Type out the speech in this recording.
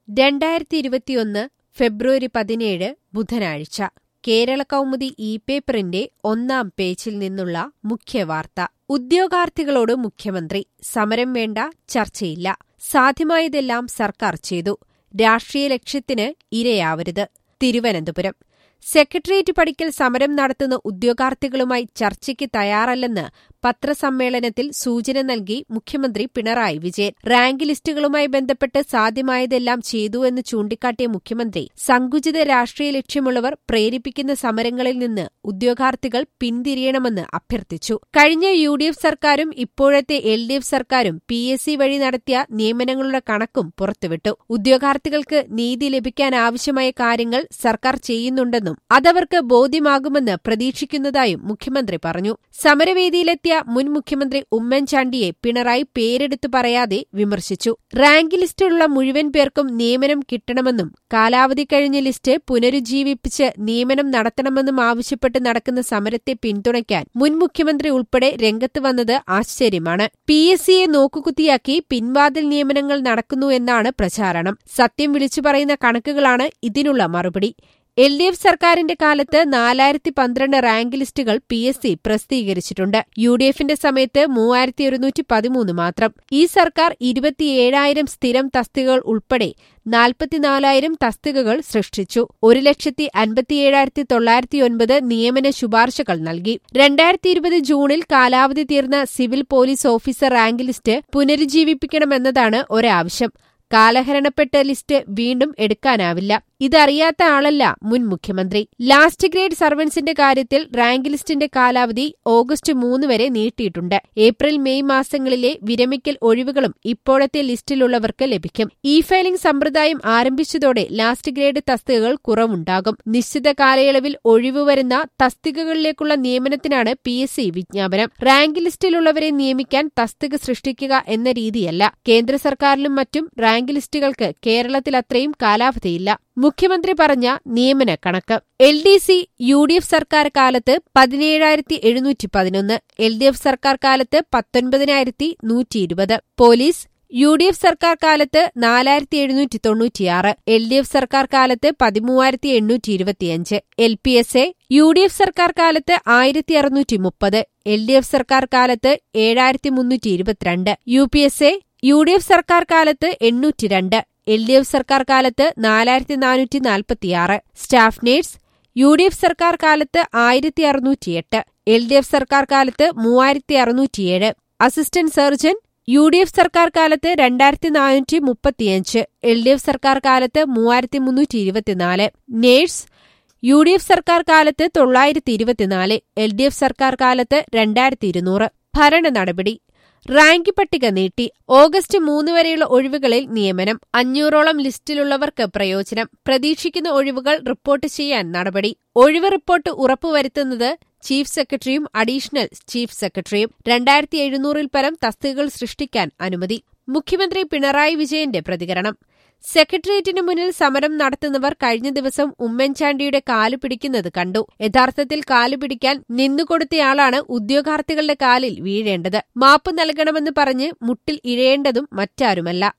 രണ്ടായിരത്തി ഇരുപത്തിയൊന്ന് ഫെബ്രുവരി പതിനേഴ് ബുധനാഴ്ച കേരള കൗമുദി ഇ പേപ്പറിന്റെ ഒന്നാം പേജിൽ നിന്നുള്ള മുഖ്യവാർത്ത ഉദ്യോഗാർത്ഥികളോട് മുഖ്യമന്ത്രി സമരം വേണ്ട ചർച്ചയില്ല സാധ്യമായതെല്ലാം സർക്കാർ ചെയ്തു രാഷ്ട്രീയ ലക്ഷ്യത്തിന് ഇരയാവരുത് തിരുവനന്തപുരം സെക്രട്ടേറിയറ്റ് പടിക്കൽ സമരം നടത്തുന്ന ഉദ്യോഗാർത്ഥികളുമായി ചർച്ചയ്ക്ക് തയ്യാറല്ലെന്ന് പത്രസമ്മേളനത്തിൽ സൂചന നൽകി മുഖ്യമന്ത്രി പിണറായി വിജയൻ റാങ്ക് ലിസ്റ്റുകളുമായി ബന്ധപ്പെട്ട് സാധ്യമായതെല്ലാം ചെയ്തു എന്ന് ചൂണ്ടിക്കാട്ടിയ മുഖ്യമന്ത്രി സങ്കുചിത രാഷ്ട്രീയ ലക്ഷ്യമുള്ളവർ പ്രേരിപ്പിക്കുന്ന സമരങ്ങളിൽ നിന്ന് ഉദ്യോഗാർത്ഥികൾ പിന്തിരിയണമെന്ന് അഭ്യർത്ഥിച്ചു കഴിഞ്ഞ യു ഡി എഫ് സർക്കാരും ഇപ്പോഴത്തെ എൽ ഡി എഫ് സർക്കാരും പി എസ് സി വഴി നടത്തിയ നിയമനങ്ങളുടെ കണക്കും പുറത്തുവിട്ടു ഉദ്യോഗാർത്ഥികൾക്ക് നീതി ലഭിക്കാനാവശ്യമായ കാര്യങ്ങൾ സർക്കാർ ചെയ്യുന്നുണ്ടെന്നും അതവർക്ക് ബോധ്യമാകുമെന്ന് പ്രതീക്ഷിക്കുന്നതായും മുഖ്യമന്ത്രി പറഞ്ഞു സമരവേദിയിലെത്തിയ മുൻ മുഖ്യമന്ത്രി ഉമ്മൻചാണ്ടിയെ പിണറായി പേരെടുത്തു പറയാതെ വിമർശിച്ചു റാങ്ക് ലിസ്റ്റിലുള്ള മുഴുവൻ പേർക്കും നിയമനം കിട്ടണമെന്നും കാലാവധി കഴിഞ്ഞ ലിസ്റ്റ് പുനരുജ്ജീവിപ്പിച്ച് നിയമനം നടത്തണമെന്നും ആവശ്യപ്പെട്ട് നടക്കുന്ന സമരത്തെ പിന്തുണയ്ക്കാൻ മുൻ മുഖ്യമന്ത്രി ഉൾപ്പെടെ രംഗത്ത് വന്നത് ആശ്ചര്യമാണ് പി എസ് സിയെ നോക്കുകുത്തിയാക്കി പിൻവാതിൽ നിയമനങ്ങൾ നടക്കുന്നു എന്നാണ് പ്രചാരണം സത്യം വിളിച്ചു പറയുന്ന കണക്കുകളാണ് ഇതിനുള്ള മറുപടി എൽ ഡി എഫ് സർക്കാരിന്റെ കാലത്ത് നാലായിരത്തി പന്ത്രണ്ട് റാങ്ക് ലിസ്റ്റുകൾ പി എസ് സി പ്രസിദ്ധീകരിച്ചിട്ടുണ്ട് യു ഡി എഫിന്റെ സമയത്ത് മൂവായിരത്തി ഒരുന്നൂറ്റി പതിമൂന്ന് മാത്രം ഈ സർക്കാർ ഇരുപത്തിയേഴായിരം സ്ഥിരം തസ്തികകൾ ഉൾപ്പെടെ നാൽപ്പത്തിനാലായിരം തസ്തികകൾ സൃഷ്ടിച്ചു ഒരു ലക്ഷത്തി അൻപത്തിയേഴായിരത്തി തൊള്ളായിരത്തി ഒൻപത് നിയമന ശുപാർശകൾ നൽകി രണ്ടായിരത്തി ഇരുപത് ജൂണിൽ കാലാവധി തീർന്ന civil police officer rank list പുനരുജ്ജീവിപ്പിക്കണമെന്നതാണ് ഒരാവശ്യം കാലഹരണപ്പെട്ട ലിസ്റ്റ് വീണ്ടും എടുക്കാനാവില്ല ഇതറിയാത്ത ആളല്ല മുൻ മുഖ്യമന്ത്രി ലാസ്റ്റ് ഗ്രേഡ് സർവൻസിന്റെ കാര്യത്തിൽ റാങ്ക് ലിസ്റ്റിന്റെ കാലാവധി ഓഗസ്റ്റ് മൂന്ന് വരെ നീട്ടിയിട്ടുണ്ട് ഏപ്രിൽ മെയ് മാസങ്ങളിലെ വിരമിക്കൽ ഒഴിവുകളും ഇപ്പോഴത്തെ ലിസ്റ്റിലുള്ളവർക്ക് ലഭിക്കും ഇ ഫയലിംഗ് സമ്പ്രദായം ആരംഭിച്ചതോടെ ലാസ്റ്റ് ഗ്രേഡ് തസ്തികകൾ കുറവുണ്ടാകും നിശ്ചിത കാലയളവിൽ ഒഴിവ് വരുന്ന തസ്തികകളിലേക്കുള്ള നിയമനത്തിനാണ് പി എസ് സി വിജ്ഞാപനം റാങ്ക് ലിസ്റ്റിലുള്ളവരെ നിയമിക്കാൻ തസ്തിക സൃഷ്ടിക്കുക എന്ന രീതിയല്ല കേന്ദ്ര സർക്കാരിലും മറ്റും റാങ്ക് ലിസ്റ്റുകൾക്ക് കേരളത്തിലത്രയും കാലാവധിയില്ല മുഖ്യമന്ത്രി പറഞ്ഞ നിയമന കണക്ക് L D C U D F സർക്കാർ കാലത്ത് പതിനേഴായിരത്തി എഴുന്നൂറ്റി പതിനൊന്ന് എൽ ഡി എഫ് സർക്കാർ കാലത്ത് പത്തൊൻപതിനായിരത്തി നൂറ്റി ഇരുപത് പോലീസ് യു ഡി എഫ് സർക്കാർ കാലത്ത് നാലായിരത്തി എഴുന്നൂറ്റി തൊണ്ണൂറ്റിയാറ് എൽ ഡി എഫ് സർക്കാർ കാലത്ത് പതിമൂവായിരത്തി എണ്ണൂറ്റി ഇരുപത്തിയഞ്ച് L P S A U D F സർക്കാർ കാലത്ത് ആയിരത്തി അറുന്നൂറ്റി മുപ്പത് എൽ ഡി എഫ് സർക്കാർ കാലത്ത് ഏഴായിരത്തി മുന്നൂറ്റി ഇരുപത്തിരണ്ട് U P S A U D F സർക്കാർ കാലത്ത് എണ്ണൂറ്റി രണ്ട് എൽ ഡി എഫ് സർക്കാർ കാലത്ത് നാലായിരത്തി നാനൂറ്റി നാൽപ്പത്തിയാറ് staff nurse U D F സർക്കാർ കാലത്ത് ആയിരത്തി അറുന്നൂറ്റിയെട്ട് എൽ ഡി എഫ് സർക്കാർ കാലത്ത് മൂവായിരത്തി അറുന്നൂറ്റിയേഴ് assistant surgeon U D F സർക്കാർ കാലത്ത് രണ്ടായിരത്തി നാനൂറ്റി മുപ്പത്തിയഞ്ച് എൽ ഡി എഫ് സർക്കാർ കാലത്ത് മൂവായിരത്തി മുന്നൂറ്റി ഇരുപത്തിനാല് നേഴ്സ് യു ഡി എഫ് സർക്കാർ കാലത്ത് തൊള്ളായിരത്തി ഇരുപത്തിനാല് എൽ ഡി എഫ് സർക്കാർ കാലത്ത് രണ്ടായിരത്തി ഇരുന്നൂറ് ഭരണ നടപടി റാങ്ക് പട്ടിക നീട്ടി ഓഗസ്റ്റ് മൂന്ന് വരെയുള്ള ഒഴിവുകളിൽ നിയമനം അഞ്ഞൂറോളം ലിസ്റ്റിലുള്ളവർക്ക് പ്രയോജനം പ്രതീക്ഷിക്കുന്ന ഒഴിവുകൾ റിപ്പോർട്ട് ചെയ്യാൻ നടപടി ഒഴിവ് റിപ്പോർട്ട് ഉറപ്പുവരുത്തുന്നത് ചീഫ് സെക്രട്ടറിയും അഡീഷണൽ ചീഫ് സെക്രട്ടറിയും രണ്ടായിരത്തി എഴുന്നൂറിൽ പരം തസ്തികകൾ സൃഷ്ടിക്കാൻ അനുമതി മുഖ്യമന്ത്രി പിണറായി വിജയന്റെ പ്രതികരണം സെക്രട്ടേറിയറ്റിനു മുന്നിൽ സമരം നടത്തുന്നവർ കഴിഞ്ഞ ദിവസം ഉമ്മൻചാണ്ടിയുടെ കാല് പിടിക്കുന്നത് കണ്ടു യഥാർത്ഥത്തിൽ കാല് പിടിക്കാൻ നിന്നുകൊടുത്തയാളാണ് ഉദ്യോഗാർത്ഥികളുടെ കാലിൽ വീഴേണ്ടത് മാപ്പ് നൽകണമെന്ന് പറഞ്ഞ് മുട്ടിൽ ഇഴയേണ്ടതും മറ്റാരുമല്ല